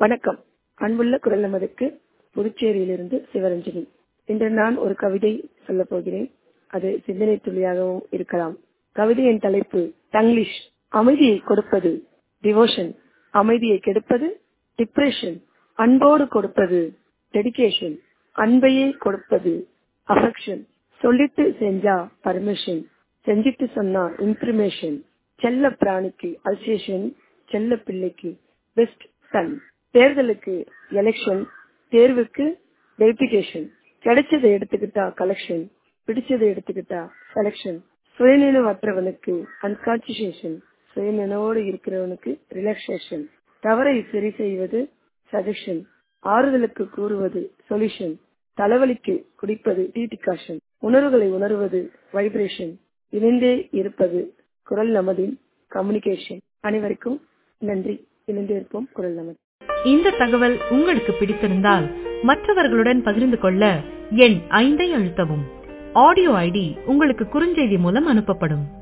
வணக்கம் அன்புள்ள குரல் நமதுக்கு புதுச்சேரியிலிருந்து சிவரஞ்சனி இன்று நான் ஒரு கவிதை சொல்லப் போகிறேன் அது சிந்தனை துளியாகவும் இருக்கலாம் கவிதையின் தலைப்பு தங்கிலீஷ் அமைதியை கொடுப்பது டிவோஷன் அமைதியை கெடுப்பது டிப்ரெஷன் அன்போடு கொடுப்பது டெடிகேஷன் அன்பையே கொடுப்பது அஃபெக்ஷன் சொல்லிட்டு செஞ்சா பர்மிஷன் செஞ்சிட்டு சொன்னா இன்ஃபர்மேஷன் செல்ல பிராணிக்கு அல்சேஷன் செல்ல பிள்ளைக்கு பெஸ்ட் சன் தேர்தலுக்கு எலெக்ஷன் தேர்வுக்கு வெரிபிகேஷன் கிடைச்சதை எடுத்துக்கிட்டா கலெக்ஷன் பிடிச்சதை எடுத்துக்கிட்டா செலக்ஷன் சுயநினைவற்றவனுக்கு அன்கான்சியேஷன் சுயநினைவோடு இருக்கிறவனுக்கு ரிலாக்ஸேஷன் தவறை சரி செய்வது சஜஷன் ஆறுதலுக்கு கூறுவது சொல்யூஷன் தலைவலிக்கு குடிப்பது டீடிகாஷன் உணர்வுகளை உணர்வது வைப்ரேஷன் இணைந்தே இருப்பது குரல் நமதின் கம்யூனிகேஷன் அனைவருக்கும் நன்றி இணைந்தே இருப்போம் குரல் நமது இந்த தகவல் உங்களுக்கு பிடித்திருந்தால் மற்றவர்களுடன் பகிர்ந்து கொள்ள எண் ஐந்தை அழுத்தவும் ஆடியோ ஐடி உங்களுக்கு குறுஞ்செய்தி மூலம் அனுப்பப்படும்